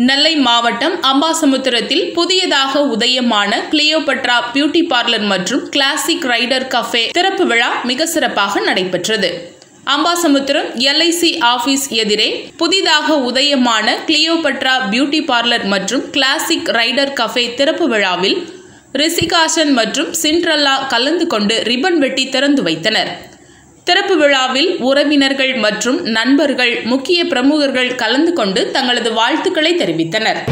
நெல்லை மாவட்டம் அம்பாசமுத்திரத்தில் புதியதாக உதயமான கிளியோபட்ரா பியூட்டி பார்லர் மற்றும் கிளாசிக் ரைடர் கஃபே திறப்பு விழா மிக சிறப்பாக நடைபெற்றது அம்பாசமுத்திரம் எல்ஐசி ஆபீஸ் எதிரே புதிதாக உதயமான கிளியோபட்ரா பியூட்டி பார்லர் மற்றும் கிளாசிக் ரைடர் கஃபே திறப்பு விழாவில் ரிஷிகாசன் மற்றும் சிண்ட்ரல்லா கலந்து கொண்டு ரிப்பன் வெட்டி திறந்து வைத்தனர் திறப்பு விழாவில் உறவினர்கள் மற்றும் நண்பர்கள் முக்கிய பிரமுகர்கள் கலந்து கொண்டு தங்களது வாழ்த்துக்களை தெரிவித்தனர்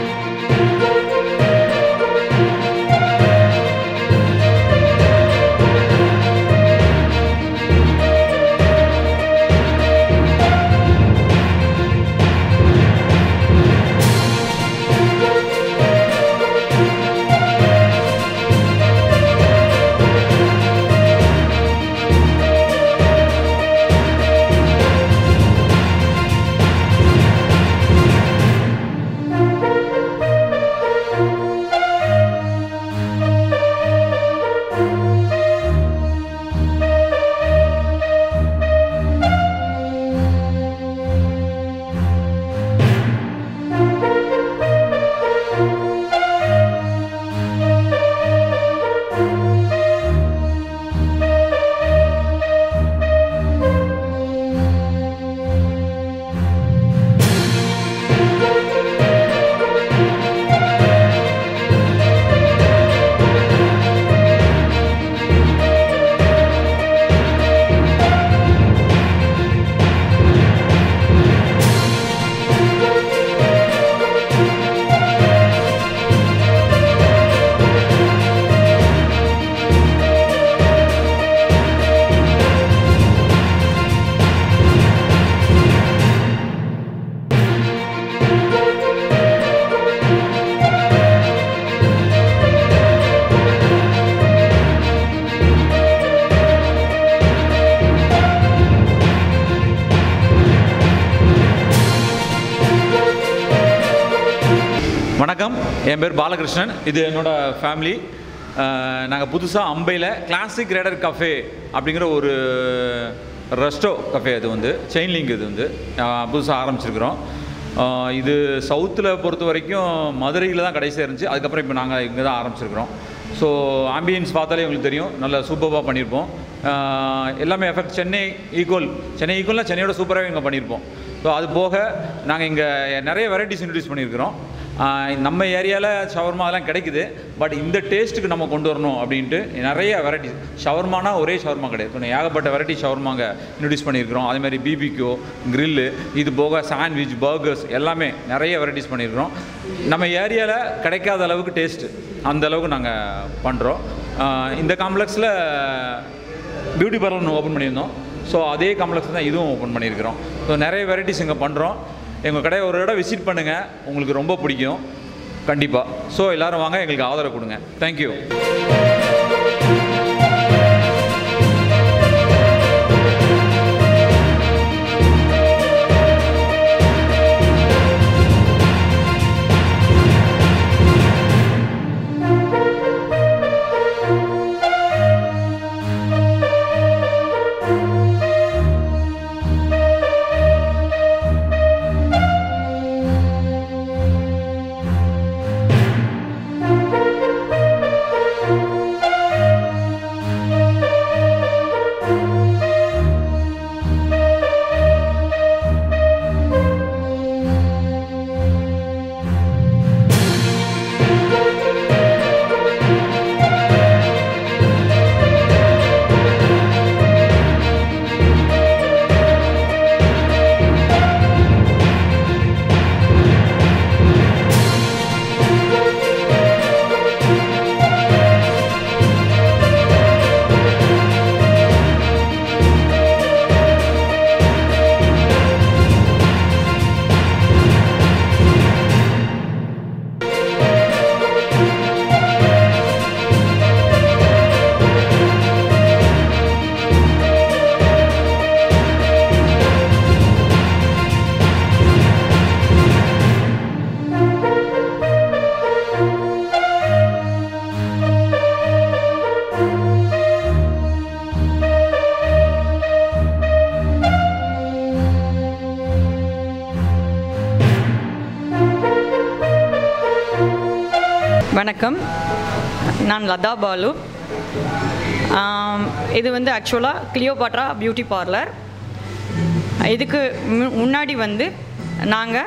வணக்கம் என் பேர் பாலகிருஷ்ணன் இது என்னோட ஃபேமிலி நாங்கள் புதுசாக அம்பையில் கிளாசிக் ரேடர் கஃபே அப்படிங்கிற ஒரு ரெஸ்டோ கஃபே அது வந்து செயின் லிங்க் இது வந்து புதுசாக ஆரம்பிச்சிருக்கிறோம் அஹ், இது சவுத்தில் பொறுத்த வரைக்கும் மதுரையில் தான் கடைசியாக இருந்துச்சு அதுக்கப்புறம் இப்போ நாங்கள் இங்கே தான் ஆரம்பிச்சிருக்கிறோம் ஸோ ஆம்பியன்ஸ் பார்த்தாலே உங்களுக்கு தெரியும் நல்ல சூப்பராக பண்ணியிருப்போம் அஹ், எல்லாமே எஃபெக்ட் சென்னை ஈக்குவல் சென்னை ஈக்குவல்னால் சென்னையோட சூப்பராகவே இங்கே பண்ணியிருப்போம் ஸோ அது போக நாங்கள் இங்கே நிறைய வெரைட்டிஸ் இன்ட்ரடியூஸ் பண்ணியிருக்கிறோம் ஆஹ் நம்ம ஏரியாவில் ஷவர்மா அதெல்லாம் கிடைக்குது பட் இந்த டேஸ்ட்டுக்கு நம்ம கொண்டு வரணும் அப்படின்ட்டு நிறைய வெரைட்டிஸ் ஷவர்மானா ஒரே ஷவர்மா கிடையாது கொஞ்சம் ஏகப்பட்ட வெரைட்டி ஷவர்மாங்க இன்ட்ரடியூஸ் பண்ணியிருக்கிறோம் அதே மாதிரி பிபிக்யூ கிரில்லு இது போக சாண்ட்விச் பர்கர்ஸ் எல்லாமே நிறைய வெரைட்டிஸ் பண்ணியிருக்கிறோம் நம்ம ஏரியாவில் கிடைக்காத அளவுக்கு டேஸ்ட்டு அந்த அளவுக்கு நாங்கள் பண்ணுறோம் இந்த காம்ப்ளெக்ஸில் பியூட்டி பார்லர் ஒன்று ஓப்பன் பண்ணியிருந்தோம் ஸோ அதே காம்ப்ளெக்ஸ் தான் இதுவும் ஓப்பன் பண்ணியிருக்கிறோம் ஸோ நிறைய வெரைட்டிஸ் இங்கே பண்ணுறோம் எங்கள் கடையை ஒரு இடம் விசிட் பண்ணுங்கள் உங்களுக்கு ரொம்ப பிடிக்கும் கண்டிப்பாக ஸோ எல்லோரும் வாங்க எங்களுக்கு ஆதரவு கொடுங்க தேங்க்யூ வணக்கம் நான் லதா பாலு ஆம், இது வந்து ஆக்சுவலாக கிளியோபாட்ரா பியூட்டி பார்லர் இதுக்கு மு- முன்னாடி வந்து நாங்கள்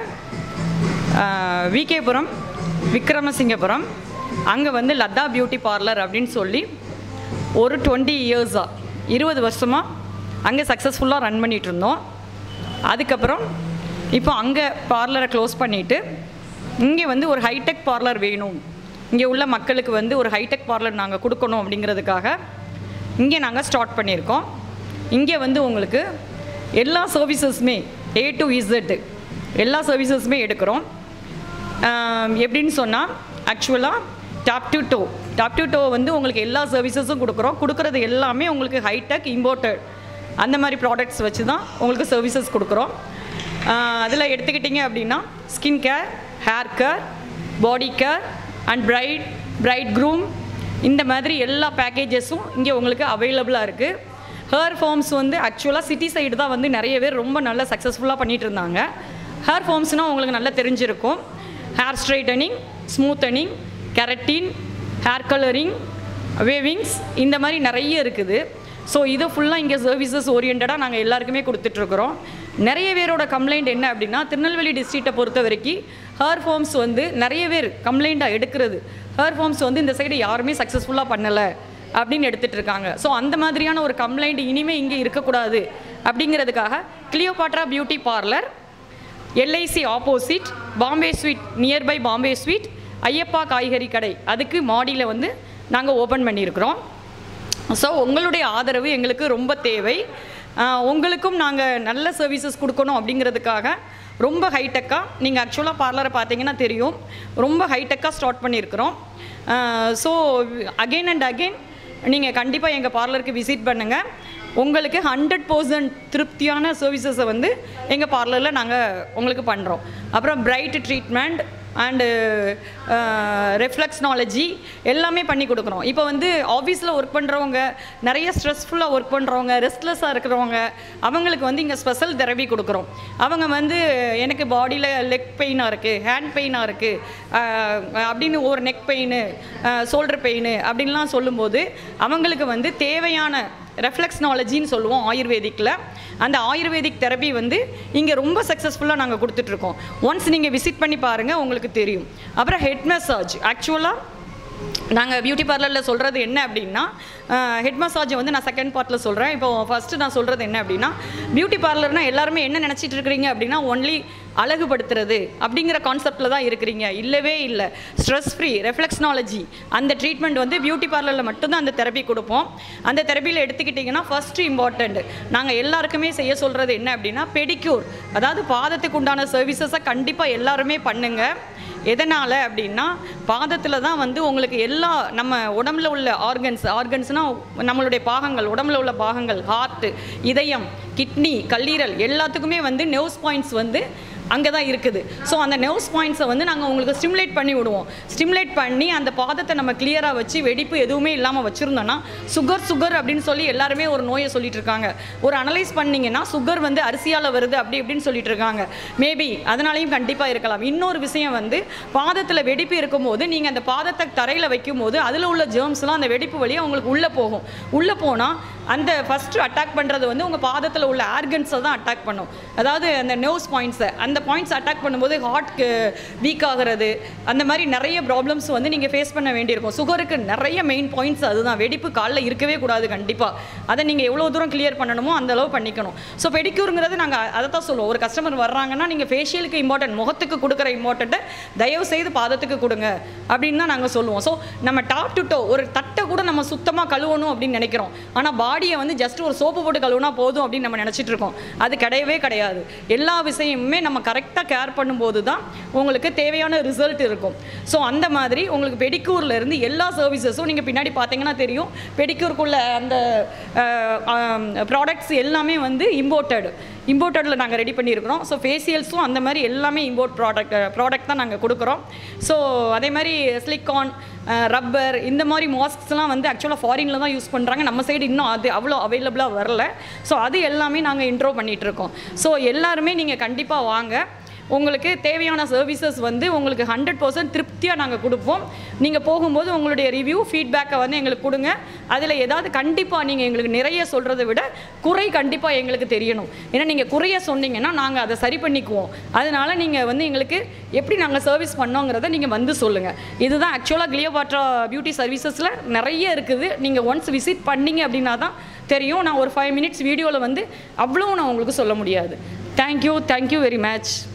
விகேபுரம் விக்ரமசிங்கபுரம் அங்கே வந்து லதா பியூட்டி பார்லர் அப்படின்னு சொல்லி ஒரு டுவெண்ட்டி இயர்ஸாக இருபது வருஷமாக அங்கே சக்ஸஸ்ஃபுல்லாக ரன் பண்ணிகிட்டு இருந்தோம் அதுக்கப்புறம் இப்போ அங்கே பார்லரை க்ளோஸ் பண்ணிவிட்டு இங்கே வந்து ஒரு ஹைடெக் பார்லர் வேணும் இங்கே உள்ள மக்களுக்கு வந்து ஒரு ஹைடெக் பார்லர் நாங்கள் கொடுக்கணும் அப்படிங்கிறதுக்காக இங்கே நாங்கள் ஸ்டார்ட் பண்ணியிருக்கோம் இங்கே வந்து உங்களுக்கு எல்லா சர்வீசஸுமே ஏ டு இசட் எல்லா சர்வீசஸுமே எடுக்கிறோம் ஆம், எப்படின்னு சொன்னால் ஆக்சுவலாக top to toe top to toe வந்து உங்களுக்கு எல்லா சர்வீசஸும் கொடுக்குறோம் கொடுக்குறது எல்லாமே உங்களுக்கு ஹைடெக் இம்போர்ட்டட் அந்த மாதிரி ப்ராடக்ட்ஸ் வச்சு தான் உங்களுக்கு சர்வீசஸ் கொடுக்குறோம் அதில் எடுத்துக்கிட்டிங்க அப்படின்னா skin care hair care body care and bride bride groom இந்த மாதிரி எல்லா பேக்கேஜஸும் இங்கே உங்களுக்கு அவைலபிளாக இருக்குது ஹேர் ஃபார்ம்ஸ் வந்து ஆக்சுவலாக சிட்டி சைடு தான் வந்து நிறைய பேர் ரொம்ப நல்ல சக்ஸஸ்ஃபுல்லாக பண்ணிகிட்டு இருந்தாங்க ஹேர் ஃபார்ம்ஸ்னால் உங்களுக்கு நல்லா தெரிஞ்சிருக்கும் hair straightening smoothening keratin hair colouring wavings இந்த மாதிரி நிறைய இருக்குது ஸோ இது ஃபுல்லாக இங்கே சர்வீசஸ் ஓரியண்டடாக நாங்கள் எல்லாருக்குமே கொடுத்துட்ருக்குறோம் நிறைய பேரோட கம்ப்ளைண்ட் என்ன அப்படின்னா திருநெல்வேலி டிஸ்ட்ரிக்டை பொறுத்த வரைக்கும் ஹேர் ஃபார்ம்ஸ் வந்து நிறைய பேர் கம்ப்ளைண்ட்டாக எடுக்கிறது ஹேர் ஃபார்ம்ஸ் வந்து இந்த சைடு யாருமே சக்ஸஸ்ஃபுல்லாக பண்ணலை அப்படின்னு எடுத்துகிட்டு இருக்காங்க ஸோ அந்த மாதிரியான ஒரு கம்ப்ளைண்ட் இனிமேல் இங்கே இருக்கக்கூடாது அப்படிங்கிறதுக்காக Cleopatra beauty parlour LIC opposite Bombay sweet nearby Bombay sweet Ayyappa காய்கறி கடை அதுக்கு மாடியில் வந்து நாங்கள் ஓப்பன் பண்ணியிருக்கிறோம் ஸோ உங்களுடைய ஆதரவு எங்களுக்கு ரொம்ப தேவை ஆஹ் உங்களுக்கும் நாங்கள் நல்ல சர்வீசஸ் கொடுக்கணும் அப்படிங்கிறதுக்காக ரொம்ப ஹைடெக்காக நீங்கள் ஆக்சுவலாக பார்லரை பார்த்தீங்கன்னா தெரியும் ரொம்ப ஹைடெக்காக ஸ்டார்ட் பண்ணியிருக்கிறோம் ஸோ அகெயின் அண்ட் அகெயின் நீங்கள் கண்டிப்பாக எங்கள் பார்லருக்கு விசிட் பண்ணுங்கள் உங்களுக்கு ஹண்ட்ரட் பர்சன்ட் திருப்தியான சர்வீசஸை வந்து எங்கள் பார்லரில் நாங்கள் உங்களுக்கு பண்ணுறோம் அப்புறம் பிரைட் ட்ரீட்மெண்ட் அண்டு ரெஃப்ளெக்ஸ்னாலஜி எல்லாமே பண்ணி கொடுக்குறோம் இப்போ வந்து ஆஃபீஸில் ஒர்க் பண்ணுறவங்க நிறைய ஸ்ட்ரெஸ்ஃபுல்லாக ஒர்க் பண்ணுறவங்க ரெஸ்ட்லெஸ்ஸாக இருக்கிறவங்க அவங்களுக்கு வந்து இங்கே ஸ்பெஷல் தெரபி கொடுக்குறோம் அவங்க வந்து எனக்கு பாடியில் லெக் பெயினாக இருக்குது ஹேண்ட் பெயினாக இருக்குது அப்படின்னு ஒரு நெக் பெயின் ஷோல்டர் பெயின் அப்படின்லாம் சொல்லும்போது அவங்களுக்கு வந்து தேவையான ரெஃப்ளெக்ஸ்னாலஜின்னு சொல்லுவோம் ஆயுர்வேதிக்கில் அந்த ஆயுர்வேதிக் தெரப்பி வந்து இங்கே ரொம்ப சக்ஸஸ்ஃபுல்லாக நாங்கள் கொடுத்துட்ருக்கோம் ஒன்ஸ் நீங்கள் விசிட் பண்ணி பாருங்கள் உங்களுக்கு தெரியும் அப்புறம் ஹெட் மசாஜ் ஆக்சுவலாக நாங்கள் பியூட்டி பார்லரில் சொல்கிறது என்ன அப்படின்னா ஹெட் மசாஜை வந்து நான் செகண்ட் பார்ட்டில் சொல்கிறேன் இப்போ ஃபஸ்ட்டு நான் சொல்கிறது என்ன அப்படின்னா பியூட்டி பார்லர்னால் எல்லாருமே என்ன நினச்சிட்டு இருக்கிறீங்க அப்படின்னா ஒன்லி அழகுபடுத்துறது அப்படிங்கிற கான்செப்டில் தான் இருக்கிறீங்க இல்லவே இல்லை ஸ்ட்ரெஸ் ஃப்ரீ ரெஃப்ளெக்ஸ்னாலஜி அந்த ட்ரீட்மெண்ட் வந்து பியூட்டி பார்லரில் மட்டும்தான் அந்த தெரப்பி கொடுப்போம் அந்த தெரப்பியில் எடுத்துக்கிட்டிங்கன்னா ஃபஸ்ட்டு இம்பார்ட்டண்ட் நாங்கள் எல்லாருக்குமே செய்ய சொல்கிறது என்ன அப்படின்னா பெடிக்யூர் அதாவது பாதத்துக்கு உண்டான சர்வீசஸை கண்டிப்பாக எல்லாருமே பண்ணுங்கள் எதனால் அப்படின்னா பாதத்தில் தான் வந்து உங்களுக்கு எல்லா நம்ம உடம்புல உள்ள ஆர்கன்ஸ் ஆர்கன்ஸ்னால் நம்மளுடைய பாகங்கள் உடம்புல உள்ள பாகங்கள் ஹார்ட்டு இதயம் கிட்னி கல்லீரல் எல்லாத்துக்குமே வந்து நெர்வ்ஸ் பாயிண்ட்ஸ் வந்து அங்கே தான் இருக்குது ஸோ அந்த நெர்வ்ஸ் பாயிண்ட்ஸை வந்து நாங்கள் உங்களுக்கு ஸ்டிமுலேட் பண்ணி விடுவோம் ஸ்டிமுலேட் பண்ணி அந்த பாதத்தை நம்ம கிளியராக வச்சு வெடிப்பு எதுவுமே இல்லாமல் வச்சுருந்தோன்னா சுகர் சுகர் அப்படின்னு சொல்லி எல்லாருமே ஒரு நோயை சொல்லிட்டு இருக்காங்க ஒரு அனலைஸ் பண்ணீங்கன்னா சுகர் வந்து அரிசியால் வருது அப்படி இப்படின்னு சொல்லிட்டு இருக்காங்க மேபி அதனாலையும் கண்டிப்பாக இருக்கலாம் இன்னொரு விஷயம் வந்து பாதத்தில் வெடிப்பு இருக்கும்போது நீங்கள் அந்த பாதத்தை தரையில் வைக்கும்போது அதில் உள்ள ஜேர்ம்ஸ்லாம் அந்த வெடிப்பு வழியாக உங்களுக்கு உள்ளே போகும் உள்ளே போனால் அந்த ஃபஸ்ட்டு அட்டாக் பண்ணுறது வந்து உங்கள் பாதத்தில் உள்ள ஆர்கன்ஸை தான் அட்டாக் பண்ணும் அதாவது அந்த நர்வ்ஸ் பாயிண்ட்ஸை அந்த பாயிண்ட்ஸ் அட்டாக் பண்ணும்போது ஹார்ட்க்கு வீக் ஆகிறது அந்த மாதிரி நிறைய ப்ராப்ளம்ஸ் வந்து நீங்கள் ஃபேஸ் பண்ண வேண்டியிருக்கும் சுகருக்கு நிறைய மெயின் பாயிண்ட்ஸ் அதுதான் வெடிப்பு காலில் இருக்கவே கூடாது கண்டிப்பாக அதை நீங்கள் எவ்வளோ தூரம் கிளியர் பண்ணணுமோ அந்த அளவு பண்ணிக்கணும் ஸோ பெடிக்யூருங்கிறது நாங்கள் அதை தான் சொல்லுவோம் ஒரு கஸ்டமர் வர்றாங்கன்னா நீங்கள் ஃபேஷியலுக்கு இம்பார்ட்டன்ட் முகத்துக்கு கொடுக்குற இம்பார்ட்டண்ட்டை தயவு செய்து பாதத்துக்கு கொடுங்க அப்படின்னு தான் நாங்கள் சொல்லுவோம் ஸோ நம்ம டாப் டு டோ ஒரு தட்டை கூட நம்ம சுத்தமாக கழுவணும் அப்படின்னு நினைக்கிறோம் ஆனால் பாடியை வந்து ஜஸ்ட் ஒரு சோப்பு போட்டு கழுவுனா போதும் அப்படின்னு நம்ம நினச்சிட்டு இருக்கோம் அது கிடையவே கிடையாது எல்லா விஷயமுமே நம்ம கரெக்டாக கேர் பண்ணும்போது தான் உங்களுக்கு தேவையான ரிசல்ட் இருக்கும் ஸோ அந்த மாதிரி உங்களுக்கு பெடிக்யூர்ல இருந்து எல்லா சர்வீசஸும் நீங்கள் பின்னாடி பார்த்தீங்கன்னா தெரியும் பெடிக்யூருக்குள்ள அந்த ப்ராடக்ட்ஸ் எல்லாமே வந்து இம்போர்ட்டட் இம்போர்ட்டடில் நாங்கள் ரெடி பண்ணியிருக்கிறோம் ஸோ ஃபேஷியல்ஸும் அந்த மாதிரி எல்லாமே இம்போர்ட் ப்ராடக்ட் ப்ராடக்ட் தான் நாங்கள் கொடுக்குறோம் ஸோ அதே மாதிரி ஸ்லிக்கான் ரப்பர் இந்த மாதிரி மாஸ்க்ஸ்லாம் வந்து ஆக்சுவலாக ஃபாரினில் தான் யூஸ் பண்ணுறாங்க நம்ம சைடு இன்னும் அது அவ்வளோ அவைலபிளாக வரல ஸோ அது எல்லாமே நாங்கள் இன்ட்ரோ பண்ணிகிட்ருக்கோம் ஸோ எல்லாருமே நீங்கள் கண்டிப்பாக வாங்க உங்களுக்கு தேவையான சர்வீசஸ் வந்து உங்களுக்கு ஹண்ட்ரட் பர்சன்ட் திருப்தியாக நாங்கள் கொடுப்போம் நீங்கள் போகும்போது உங்களுடைய ரிவ்யூ ஃபீட்பேக்கை வந்து எங்களுக்கு கொடுங்க அதில் ஏதாவது கண்டிப்பாக நீங்கள் எங்களுக்கு நிறைய சொல்கிறத விட குறை கண்டிப்பாக எங்களுக்கு தெரியணும் ஏன்னா நீங்கள் குறைய சொன்னீங்கன்னா நாங்கள் அதை சரி பண்ணிக்குவோம் அதனால நீங்கள் வந்து எங்களுக்கு எப்படி நாங்கள் சர்வீஸ் பண்ணோங்கிறத நீங்கள் வந்து சொல்லுங்கள் இதுதான் ஆக்சுவலாக கிளியோபாட்ரா பியூட்டி சர்வீசஸில் நிறைய இருக்குது நீங்கள் ஒன்ஸ் விசிட் பண்ணீங்க அப்படின்னா தான் தெரியும் நான் ஒரு ஃபைவ் மினிட்ஸ் வீடியோவில் வந்து அவ்வளோ நான் உங்களுக்கு சொல்ல முடியாது தேங்க்யூ தேங்க்யூ வெரி மச்